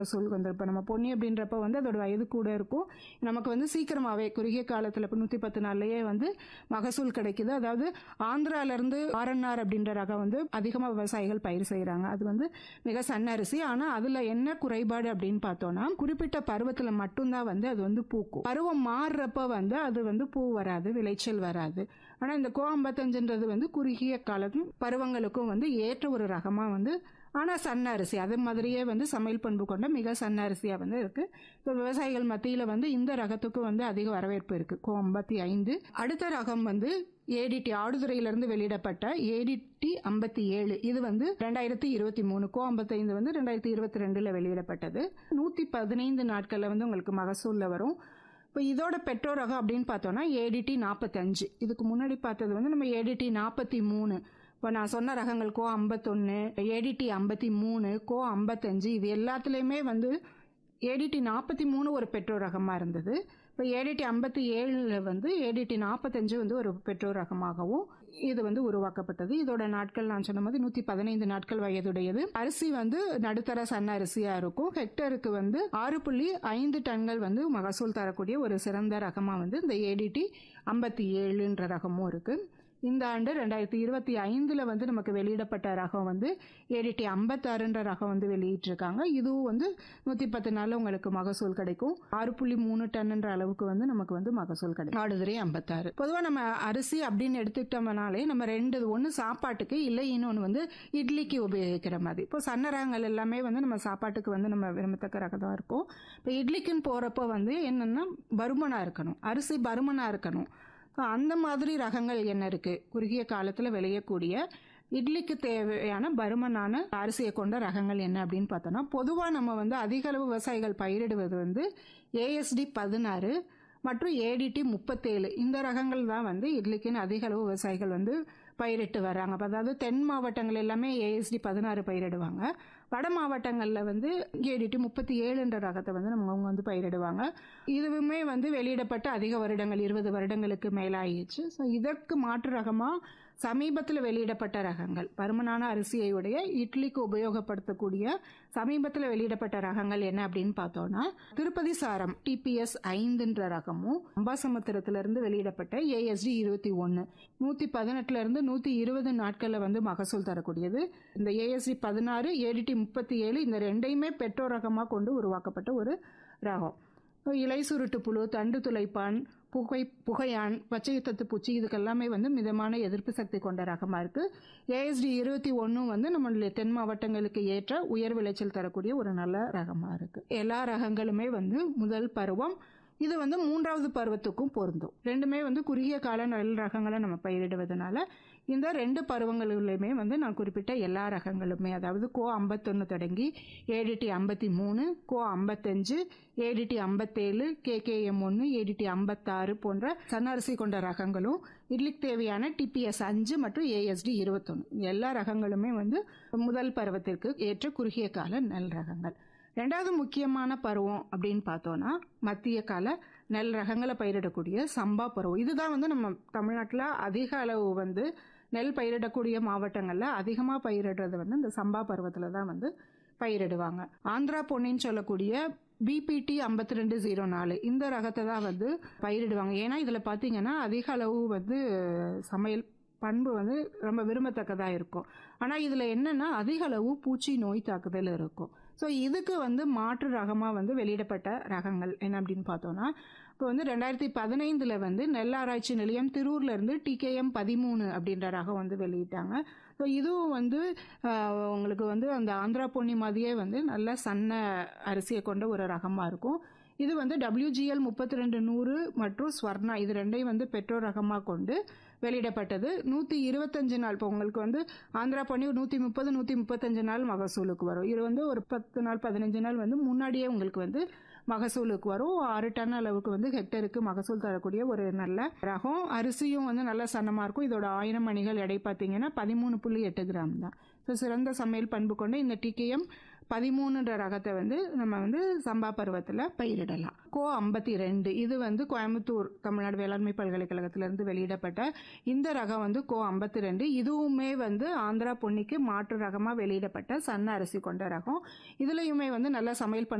சொல் வந்து இப்போ நம்ம பொன்னி அப்படின்றப்ப வந்து அதோட வயது கூட இருக்கும் நமக்கு வந்து சீக்கிரமாகவே குறுகிய காலத்தில் இப்போ நூற்றி பத்து நாள்லயே வந்து மகசூல் கிடைக்குது அதாவது ஆந்திராலேருந்து ஆர்என்ஆர் அப்படின்ற ரகம் வந்து அதிகமாக விவசாயிகள் பயிர் செய்கிறாங்க அது வந்து மிக சன்ன அரிசி ஆனால் அதில் என்ன குறைபாடு அப்படின்னு பார்த்தோன்னா குறிப்பிட்ட பருவத்தில் மட்டும்தான் வந்து அது வந்து பூக்கும் பருவம் மாறுறப்ப வந்து அது வந்து பூ வராது விளைச்சல் வராது ஆனால் இந்த கோ ஐம்பத்தஞ்சுன்றது வந்து குறுகிய காலம் பருவங்களுக்கும் வந்து ஏற்ற ஒரு ரகமாக வந்து ஆனால் சன்ன அரிசி அது மாதிரியே வந்து சமையல் பண்பு கொண்ட மிக சன்ன அரிசியாக வந்து இருக்குது இப்போ விவசாயிகள் மத்தியில் வந்து இந்த ரகத்துக்கு வந்து அதிக வரவேற்பு இருக்குது கோ ஐம்பத்தி ஐந்து அடுத்த ரகம் வந்து ஏடிடி ஆடுதுறையிலிருந்து வெளியிடப்பட்ட ஏடிடி ஐம்பத்தி ஏழு இது வந்து ரெண்டாயிரத்தி இருபத்தி மூணு கோ ஐம்பத்தைந்து வந்து ரெண்டாயிரத்தி இருபத்தி ரெண்டில் வெளியிடப்பட்டது நூற்றி பதினைந்து நாட்களில் வந்து உங்களுக்கு மகசூலில் வரும் இப்போ இதோட பெற்றோர் ரகம் அப்படின்னு பார்த்தோன்னா ஏடிடி நாற்பத்தஞ்சு இதுக்கு முன்னாடி பார்த்தது வந்து நம்ம ஏடிடி நாற்பத்தி மூணு இப்போ நான் சொன்ன ரகங்கள் கோ ஐம்பத்தொன்று ஏடிடி ஐம்பத்தி மூணு கோ ஐம்பத்தஞ்சு இது எல்லாத்துலேயுமே வந்து ஏடிடி நாற்பத்தி மூணு ஒரு பெற்றோர் ரகமாக இருந்தது இப்போ ஏடிடி ஐம்பத்தி ஏழில் வந்து ஏடிடி நாற்பத்தஞ்சு வந்து ஒரு பெற்றோர் ரகமாகவும் இது வந்து உருவாக்கப்பட்டது இதோட நாட்கள் நான் சொன்ன மாதிரி நூற்றி பதினைந்து நாட்கள் வயதுடையது அரிசி வந்து நடுத்தர சன்ன அரிசியாக இருக்கும் ஹெக்டருக்கு வந்து ஆறு புள்ளி ஐந்து டன்கள் வந்து மகசூல் தரக்கூடிய ஒரு சிறந்த ரகமாக வந்து இந்த ஏடிடி ஐம்பத்தி ஏழுன்ற ரகமும் இருக்குது இந்த ஆண்டு ரெண்டாயிரத்தி இருபத்தி ஐந்தில் வந்து நமக்கு வெளியிடப்பட்ட ரகம் வந்து ஏடிடி ஐம்பத்தாறுன்ற ரகம் வந்து வெளியிட்டிருக்காங்க இதுவும் வந்து நூற்றி பத்து நாளில் உங்களுக்கு மகசூல் கிடைக்கும் ஆறு புள்ளி மூணு டன்னுன்ற அளவுக்கு வந்து நமக்கு வந்து மகசூல் கிடைக்கும் ஆடுதுறை ஐம்பத்தாறு பொதுவாக நம்ம அரிசி அப்படின்னு எடுத்துக்கிட்டோம்னாலே நம்ம ரெண்டு ஒன்று சாப்பாட்டுக்கு இல்லை இன்னொன்று வந்து இட்லிக்கு உபயோகிக்கிற மாதிரி இப்போ சன்ன ரகங்கள் எல்லாமே வந்து நம்ம சாப்பாட்டுக்கு வந்து நம்ம விரும்பத்தக்க ரகம் தான் இருக்கும் இப்போ இட்லிக்குன்னு போகிறப்போ வந்து என்னென்னா பருமனாக இருக்கணும் அரிசி பருமனாக இருக்கணும் ஸோ அந்த மாதிரி ரகங்கள் என்ன இருக்குது குறுகிய காலத்தில் விளையக்கூடிய இட்லிக்கு தேவையான பருமனான அரிசியை கொண்ட ரகங்கள் என்ன அப்படின்னு பார்த்தோன்னா பொதுவாக நம்ம வந்து அதிக அளவு விவசாயிகள் பயிரிடுவது வந்து ஏஎஸ்டி பதினாறு மற்றும் ஏடிடி முப்பத்தேழு இந்த ரகங்கள் தான் வந்து இட்லிக்குன்னு அதிக அளவு விவசாயிகள் வந்து பயிரிட்டு வராங்க அப்ப அதாவது தென் மாவட்டங்கள் எல்லாமே ஏஎஸ்டி பதினாறு பயிரிடுவாங்க வட மாவட்டங்களில் வந்து ஏடிடி முப்பத்தி ஏழுன்ற ரகத்தை வந்து நம்ம அவங்க வந்து பயிரிடுவாங்க இதுவுமே வந்து வெளியிடப்பட்ட அதிக வருடங்கள் இருபது வருடங்களுக்கு மேலாயிடுச்சு ஸோ இதற்கு மாற்று ரகமாக சமீபத்தில் வெளியிடப்பட்ட ரகங்கள் பருமனான அரிசியை உடைய இட்லிக்கு உபயோகப்படுத்தக்கூடிய சமீபத்தில் வெளியிடப்பட்ட ரகங்கள் என்ன அப்படின்னு பார்த்தோம்னா திருப்பதி சாரம் டிபிஎஸ் ஐந்துன்ற ரகமும் அம்பாசமுத்திரத்திலிருந்து வெளியிடப்பட்ட ஏஎஸ்டி இருபத்தி ஒன்று நூற்றி பதினெட்டுலேருந்து நூற்றி இருபது நாட்களில் வந்து மகசூல் தரக்கூடியது இந்த ஏஎஸ்டி பதினாறு ஏடிடி முப்பத்தி ஏழு இந்த ரெண்டையுமே பெற்றோர் ரகமாக கொண்டு உருவாக்கப்பட்ட ஒரு ரகம் இலை சுருட்டு புழு தண்டு துளைப்பான் புகை புகையான் பச்சைத்தத்து பூச்சி இதுக்கெல்லாமே வந்து மிதமான எதிர்ப்பு சக்தி கொண்ட ரகமாக இருக்குது ஏஎஸ்டி இருபத்தி ஒன்றும் வந்து நம்மளுடைய தென் மாவட்டங்களுக்கு ஏற்ற உயர் விளைச்சல் தரக்கூடிய ஒரு நல்ல ரகமாக இருக்குது எல்லா ரகங்களுமே வந்து முதல் பருவம் இது வந்து மூன்றாவது பருவத்துக்கும் பொருந்தும் ரெண்டுமே வந்து குறுகிய கால நெல் ரகங்களை நம்ம பயிரிடுவதனால இந்த ரெண்டு பருவங்களிலுமே வந்து நான் குறிப்பிட்ட எல்லா ரகங்களுமே அதாவது கோ ஐம்பத்தொன்று தொடங்கி ஏடிடி ஐம்பத்தி மூணு கோ ஐம்பத்தஞ்சு ஏடிடி ஐம்பத்தேழு கேகேஎம் ஒன்று ஏடிடி ஐம்பத்தாறு போன்ற சன்னரிசி கொண்ட ரகங்களும் இட்லிக்கு தேவையான டிபிஎஸ் அஞ்சு மற்றும் ஏஎஸ்டி இருபத்தொன்று எல்லா ரகங்களுமே வந்து முதல் பருவத்திற்கு ஏற்ற குறுகிய கால நெல் ரகங்கள் ரெண்டாவது முக்கியமான பருவம் அப்படின்னு பார்த்தோன்னா மத்திய கால நெல் ரகங்களை பயிரிடக்கூடிய சம்பா பருவம் இதுதான் வந்து நம்ம தமிழ்நாட்டில் அதிக அளவு வந்து நெல் பயிரிடக்கூடிய மாவட்டங்களில் அதிகமாக பயிரிடுறது வந்து இந்த சம்பா பருவத்தில் தான் வந்து பயிரிடுவாங்க ஆந்திரா பொன்னின்னு சொல்லக்கூடிய பிபிடி ஐம்பத்தி ரெண்டு ஜீரோ நாலு இந்த ரகத்தை தான் வந்து பயிரிடுவாங்க ஏன்னா இதில் பார்த்தீங்கன்னா அதிக அளவு வந்து சமையல் பண்பு வந்து ரொம்ப விரும்பத்தக்கதாக இருக்கும் ஆனால் இதில் என்னென்னா அதிக அளவு பூச்சி நோய் தாக்குதல் இருக்கும் ஸோ இதுக்கு வந்து மாற்று ரகமாக வந்து வெளியிடப்பட்ட ரகங்கள் என்ன அப்படின்னு பார்த்தோன்னா இப்போ வந்து ரெண்டாயிரத்தி பதினைந்தில் வந்து நெல் ஆராய்ச்சி நிலையம் திருவூர்லேருந்து டிகேஎம் பதிமூணு அப்படின்ற ரகம் வந்து வெளியிட்டாங்க ஸோ இதுவும் வந்து உங்களுக்கு வந்து அந்த ஆந்திரா பொன்னி மாதிரியே வந்து நல்ல சன்ன அரிசியை கொண்ட ஒரு ரகமாக இருக்கும் இது வந்து டபிள்யூஜிஎல் முப்பத்தி ரெண்டு நூறு மற்றும் ஸ்வர்ணா இது ரெண்டையும் வந்து பெட்ரோல் ரகமாக கொண்டு வெளியிடப்பட்டது நூற்றி இருபத்தஞ்சு நாள் இப்போ உங்களுக்கு வந்து ஆந்திரா பண்ணி நூற்றி முப்பது நூற்றி முப்பத்தஞ்சு நாள் மகசூலுக்கு வரும் இது வந்து ஒரு பத்து நாள் பதினஞ்சு நாள் வந்து முன்னாடியே உங்களுக்கு வந்து மகசூலுக்கு வரும் ஆறு டன் அளவுக்கு வந்து ஹெக்டருக்கு மகசூல் தரக்கூடிய ஒரு நல்ல ரகம் அரிசியும் வந்து நல்ல சன்னமாக இருக்கும் இதோட ஆயிரம் மணிகள் எடை பார்த்தீங்கன்னா பதிமூணு புள்ளி எட்டு கிராம் தான் ஸோ சிறந்த சமையல் பண்பு கொண்ட இந்த டிகேஎம் பதிமூணுன்ற ரகத்தை வந்து நம்ம வந்து சம்பா பருவத்தில் பயிரிடலாம் கோ ஐம்பத்தி ரெண்டு இது வந்து கோயம்புத்தூர் தமிழ்நாடு வேளாண்மை பல்கலைக்கழகத்திலிருந்து வெளியிடப்பட்ட இந்த ரகம் வந்து கோ ஐம்பத்தி ரெண்டு இதுவுமே வந்து ஆந்திரா பொன்னிக்கு மாற்று ரகமாக வெளியிடப்பட்ட சன்ன அரிசி கொண்ட ரகம் இதுலயுமே வந்து நல்ல சமையல்